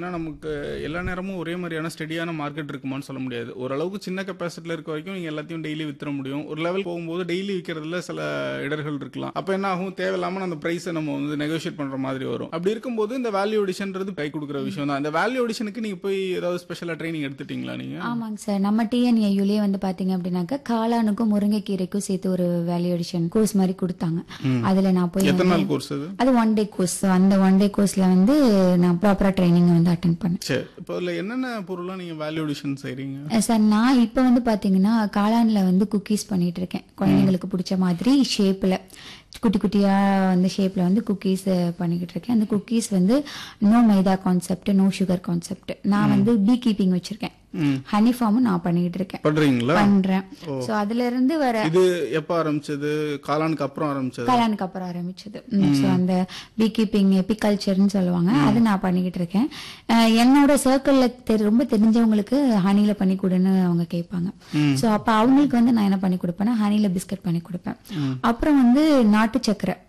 ஏன்னா நமக்கு எல்லா நேரமும் ஒரே மாதிரியான ஸ்டெடியான மார்க்கெட் இருக்குமான்னு சொல்ல முடியாது ஓரளவுக்கு சின்ன கெப்பாசிட்டியில் இருக்க வரைக்கும் நீங்கள் எல்லாத்தையும் டெய்லி வித்துற முடியும் ஒரு லெவல் போகும்போது டெய்லி விற்கிறதுல சில இடர்கள் இருக்கலாம் அப்போ என்ன ஆகும் தேவையில்லாமல் அந்த ப்ரைஸை நம்ம வந்து நெகோஷியேட் பண்ணுற மாதிரி வரும் அப்படி இருக்கும்போது இந்த வேல்யூ எடிஷன்றது கை கொடுக்குற விஷயம் தான் அந்த வேல்யூ எடிஷனுக்கு நீங்கள் போய் ஏதாவது ஸ்பெஷலாக ட்ரைனிங் எடுத்துட்டீங்களா நீங்கள் ஆமாங்க சார் நம்ம டிஎன்ஏயுலேயே வந்து பாத்தீங்க அப்படின்னாக்கா காளானுக்கும் முருங்கைக்கீரைக்கும் சேர்த்து ஒரு வேல்யூ எடிஷன் கோர்ஸ் மாதிரி கொடுத்தாங்க அதுல நான் போய் எத்தனை நாள் கோர்ஸ் அது அது ஒன் டே கோர்ஸ் அந்த ஒன் டே கோர்ஸ்ல வந்து நான் ப்ராப்பரா ட்ரைனிங் வந்து அட்டன் பண்ணேன் சரி இப்போ அதில் என்னென்ன பொருள்லாம் நீங்கள் வேல்யூ எடிஷன் செய்கிறீங்க அஹ் சார் நான் இப்போ வந்து பாத்தீங்கன்னா காளான்ல வந்து குக்கீஸ் பண்ணிட்டு இருக்கேன் குழந்தைங்களுக்கு பிடிச்ச மாதிரி ஷேப்ல குட்டி குட்டியா வந்து ஷேப்ல வந்து குக்கீஸ் பண்ணிக்கிட்டு இருக்கேன் அந்த குக்கீஸ் வந்து no maida concept no sugar concept நான் வந்து பீ கீப்பிங் வச்சிருக்கேன் ம் ஹனி ஃபார்மும் நான் பண்ணிக்கிட்டு இருக்கேன் பண்ணுறீங்களா பண்றேன் சோ அதுல இருந்து வர இது எப்போ ஆரம்பிச்சது காலானுக்கு அப்புறம் ஆரம்பிச்சது கல்யாணுக்கு அப்புறம் ஆரம்பிச்சது ஸோ அந்த பீ கீப்பிங் எபிகல்ச்சர்னு சொல்லுவாங்க அது நான் பண்ணிக்கிட்டு இருக்கேன் அஹ் என்னோட சர்க்கிளில் ரொம்ப தெரிஞ்சவங்களுக்கு ஹனில பண்ணி கொடுன்னு அவங்க கேட்பாங்க ஸோ அப்போ அவங்களுக்கு வந்து நான் என்ன பண்ணி கொடுப்பேன்னா ஹனில பிஸ்கட் பண்ணி கொடுப்பேன் அப்புறம் வந்து நாட்டு சக்கரை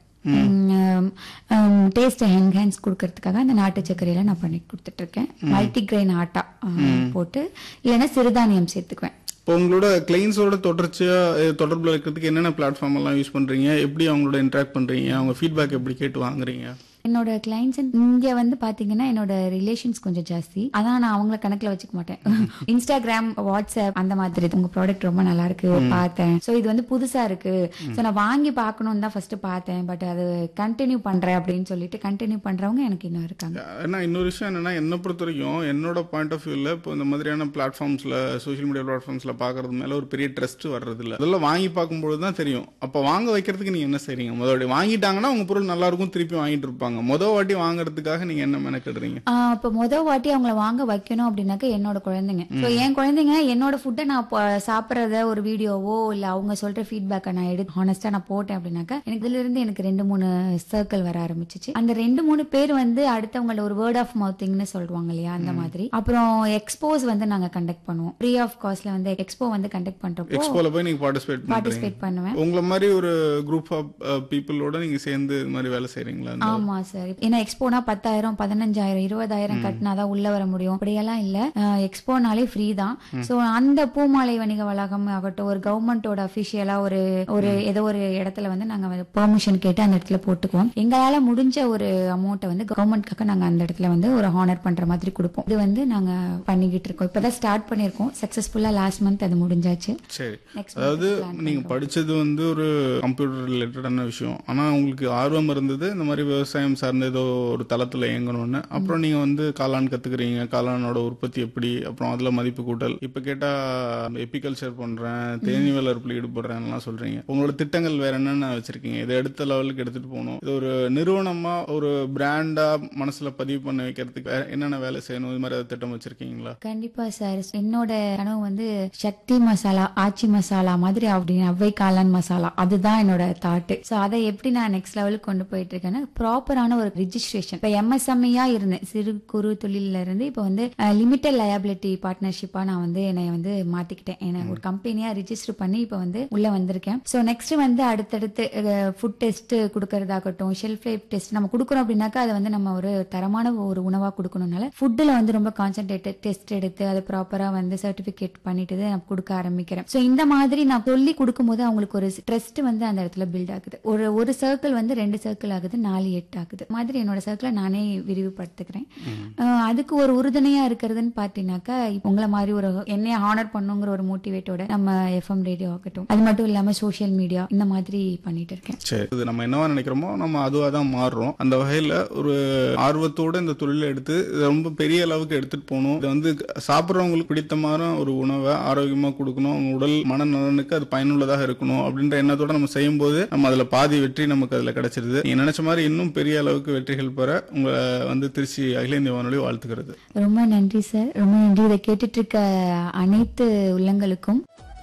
டேஸ்ட் என்ஹான்ஸ் கொடுக்கறதுக்காக அந்த நாட்டு சர்க்கரையில நான் பண்ணி கொடுத்துட்டு இருக்கேன் மல்டி கிரெயின் ஆட்டா அஹ், போட்டு இல்லைன்னா சிறுதானியம் சேர்த்துக்குவேன் இப்போ உங்களோட கிளைண்ட்ஸோட தொடர்ச்சியா அஹ், தொடர்புல இருக்கிறதுக்கு என்னென்ன பிளாட்ஃபார்ம் எல்லாம் யூஸ் பண்றீங்க எப்படி அவங்களோட இன்டராக்ட் பண்றீங்க அவங்க ஃபீட்பேக் எப்படி கேட்டு வாங்குறீங்க என்னோட கிளைண்ட்ஸ் இங்க வந்து பாத்தீங்கன்னா என்னோட ரிலேஷன்ஸ் கொஞ்சம் ஜாஸ்தி அதான் நான் அவங்கள கணக்குல வச்சுக்க மாட்டேன் இன்ஸ்டாகிராம் வாட்ஸ்அப் அந்த மாதிரி உங்க ப்ராடக்ட் ரொம்ப நல்லா இருக்கு பார்த்தேன் சோ இது வந்து புதுசா இருக்கு சோ நான் வாங்கி பார்க்கணும்னு தான் ஃபர்ஸ்ட் பார்த்தேன் பட் அது கண்டினியூ பண்றேன் அப்படின்னு சொல்லிட்டு கண்டினியூ பண்றவங்க எனக்கு இன்னும் இருக்காங்க ஏன்னா இன்னொரு விஷயம் என்னன்னா என்னை பொறுத்த வரைக்கும் என்னோட பாயிண்ட் ஆஃப் வியூல இப்போ இந்த மாதிரியான பிளாட்ஃபார்ம்ஸ்ல சோஷியல் மீடியா பிளாட்ஃபார்ம்ஸ்ல பாக்குறது மேல ஒரு பெரிய ட்ரஸ்ட் வர்றது இல்ல அதெல்லாம் வாங்கி பார்க்கும்போது தான் தெரியும் அப்ப வாங்க வைக்கிறதுக்கு நீங்க என்ன செய்றீங்க முதல் வாங்கிட்டாங்கன்னா உங்க பொருள் நல்லா இருக்கும் திருப்பி வாங்கிட்டு இருப்பாங்க முதல் வாட்டி வாங்குறதுக்காக நீங்க என்ன மெனக்கிடுறீங்க ஆஹ் இப்ப முத வாட்டி அவங்கள வாங்க வைக்கணும் அப்படின்னாக்க என்னோட குழந்தைங்க ஸோ என் குழந்தைங்க என்னோட ஃபுட்டை நான் ப- சாப்பிட்றத ஒரு வீடியோவோ இல்ல அவங்க சொல்ற ஃபீட்பேக்கை நான் எடுத்து ஹானஸ்டா நான் போட்டேன் அப்படின்னாக்கா எனக்கு இதுல இருந்து எனக்கு ரெண்டு மூணு சர்க்கிள் வர ஆரம்பிச்சிச்சு அந்த ரெண்டு மூணு பேர் வந்து அடுத்தவங்கள ஒரு வேர்ட் ஆஃப் மவுத்திங்னு சொல்லுவாங்க இல்லையா அந்த மாதிரி அப்புறம் எக்ஸ்போஸ் வந்து நாங்க கண்டக்ட் பண்ணுவோம் ஃப்ரீ ஆஃப் காஸ்ட்ல வந்து எக்ஸ்போ வந்து கண்டக்ட் பண்றப்போ எக்ஸ்போல போய் நீங்க பார்ட்டிசிபேட் பண்றீங்க பார்ட்டிசிபேட் பண்ணுவேன் உங்களை மாதிரி ஒரு குரூப் ஆஃப் பீப்புளோட நீங்க சேர்ந்து இது மாதிரி வேலை செய்றீங்களா இந்த- ஆமா சார் ஏன்னா எக்ஸ்போனா பத்தாயிரம் பதினஞ்சாயிரம் இருபதாயிரம் கட்டினாதான் உள்ள வர முடியும் அப்படியெல்லாம் இல்ல எக்ஸ்போனாலே ஃப்ரீ தான் சோ அந்த பூமாலை வணிக வளாகம் ஆகட்டும் ஒரு கவர்மெண்டோட அபிஷியலா ஒரு ஒரு ஏதோ ஒரு இடத்துல வந்து நாங்க பெர்மிஷன் கேட்டு அந்த இடத்துல போட்டுக்குவோம் எங்களால முடிஞ்ச ஒரு அமௌண்ட்டை வந்து கவர்மெண்ட்காக நாங்க அந்த இடத்துல வந்து ஒரு ஹானர் பண்ற மாதிரி கொடுப்போம் இது வந்து நாங்க பண்ணிக்கிட்டு இருக்கோம் இப்பதான் ஸ்டார்ட் பண்ணிருக்கோம் சக்சஸ்ஃபுல்லா லாஸ்ட் மந்த் அது முடிஞ்சாச்சு சரி நெக்ஸ்ட் அதாவது நீங்க படிச்சது வந்து ஒரு கம்ப்யூட்டர் ரிலேட்டடான விஷயம் ஆனா உங்களுக்கு ஆர்வம் இருந்தது இந்த மாதிரி விவசாயம் சார்ந்த ஏதோ ஒரு தளத்துல இயங்கணும்னு அப்புறம் நீங்க வந்து காளான் கத்துக்கிறீங்க காளானோட உற்பத்தி எப்படி அப்புறம் அதுல மதிப்பு கூட்டல் இப்ப கேட்டா எபிகல்ச்சர் பண்றேன் தேனி வளர்ப்புல ஈடுபடுறேன்லாம் சொல்றீங்க உங்களோட திட்டங்கள் வேற என்னென்ன வச்சிருக்கீங்க இதை அடுத்த லெவலுக்கு எடுத்துட்டு போகணும் இது ஒரு நிறுவனமா ஒரு பிராண்டா மனசுல பதிவு பண்ண வைக்கிறதுக்கு வேற என்னென்ன வேலை செய்யணும் இது மாதிரி ஏதாவது திட்டம் வச்சிருக்கீங்களா கண்டிப்பா சார் என்னோட கனவு வந்து சக்தி மசாலா ஆச்சி மசாலா மாதிரி அப்படின்னு அவ்வை காளான் மசாலா அதுதான் என்னோட தாட்டு சோ அதை எப்படி நான் நெக்ஸ்ட் லெவலுக்கு கொண்டு போயிட்டு இருக்கேன்னா ப்ராப்பரான ஒரு ரிஜிஸ்ட்ரேஷன் இப்ப எம்எஸ்எம்இயா இருந்தேன் சிறு குறு தொழில இருந்து இப்போ வந்து லிமிட்டட் லயபிலிட்டி பார்ட்னர்ஷிப்பா நான் வந்து என்னை வந்து மாத்திக்கிட்டேன் என்னை ஒரு கம்பெனியா ரிஜிஸ்டர் பண்ணி இப்போ வந்து உள்ள வந்திருக்கேன் சோ நெக்ஸ்ட் வந்து அடுத்தடுத்து ஃபுட் டெஸ்ட் கொடுக்கறதாகட்டும் ஷெல்ஃப் லைஃப் டெஸ்ட் நம்ம கொடுக்குறோம் அப்படின்னாக்கா அதை வந்து நம்ம ஒரு தரமான ஒரு உணவா கொடுக்கணும்னால ஃபுட்டில் வந்து ரொம்ப கான்சென்ட்ரேட்டட் டெஸ்ட் எடுத்து அதை ப்ராப்பரா வந்து சர்டிபிகேட் பண்ணிட்டு தான் நான் கொடுக்க ஆரம்பிக்கிறேன் ஸோ இந்த மாதிரி நான் சொல்லி கொடுக்கும்போது அவங்களுக்கு ஒரு ட்ரஸ்ட் வந்து அந்த இடத்துல பில்ட் ஆகுது ஒரு ஒரு சர்க்கிள் வந்து ரெண்டு சர்க்கிள் ஆகுது நாலு எட்டு ஆகுது மாதிரி என்னோட சர்க்கிளை நானே விரிவுபடுத்துக்கிறேன் அஹ் அதுக்கு ஒரு உறுதுணையா இருக்கிறதுன்னு பார்த்தீங்கன்னாக்கா இப்ப உங்களை மாதிரி ஒரு என்னைய ஹானர் பண்ணுங்கிற ஒரு மோட்டிவேட்டோட நம்ம எஃப்எம் ரேடியோ ஆகட்டும் அது மட்டும் இல்லாம சோஷியல் மீடியா இந்த மாதிரி பண்ணிட்டு இருக்கேன் சரி இது நம்ம என்னவா நினைக்கிறோமோ நம்ம அதுவாக தான் மாறுறோம் அந்த வகையில ஒரு ஆர்வத்தோட இந்த தொழிலை எடுத்து இதை ரொம்ப பெரிய அளவுக்கு எடுத்துட்டு போகணும் இதை வந்து சாப்பிட்றவங்களுக்கு பிடித்தமான ஒரு உணவை ஆரோக்கியமா கொடுக்கணும் அவங்க உடல் மனநலனுக்கு அது பயனுள்ளதாக இருக்கணும் அப்படின்ற எண்ணத்தோட நம்ம செய்யும்போது நம்ம அதுல பாதி வெற்றி நமக்கு அதுல கிடைச்சிருது நீங்க நினைச்ச மாதிரி இன்னும் பெரிய அளவுக்கு வெற்றிகள் பெற உங்களை வந்து திருச்சி அகில இந்திய வானொலி வாழ்த்துக்கிறது ரொம்ப நன்றி சார் ரொம்ப நன்றி இதை கேட்டுட்டு இருக்க அனைத்து உள்ளங்களுக்கும்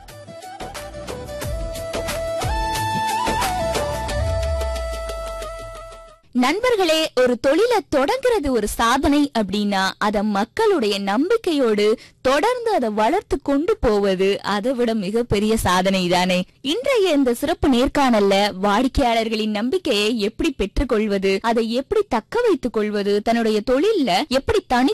நண்பர்களே ஒரு தொழிலை தொடங்குறது ஒரு சாதனை அப்படின்னா அத மக்களுடைய நம்பிக்கையோடு தொடர்ந்து அதை வளர்த்து கொண்டு போவது அதை விட மிகப்பெரிய சாதனை தானே இன்றைய இந்த சிறப்பு நேர்காணல்ல வாடிக்கையாளர்களின் நம்பிக்கையை எப்படி பெற்றுக்கொள்வது அதை எப்படி தக்க வைத்துக் கொள்வது தன்னுடைய தொழில்ல எப்படி தனி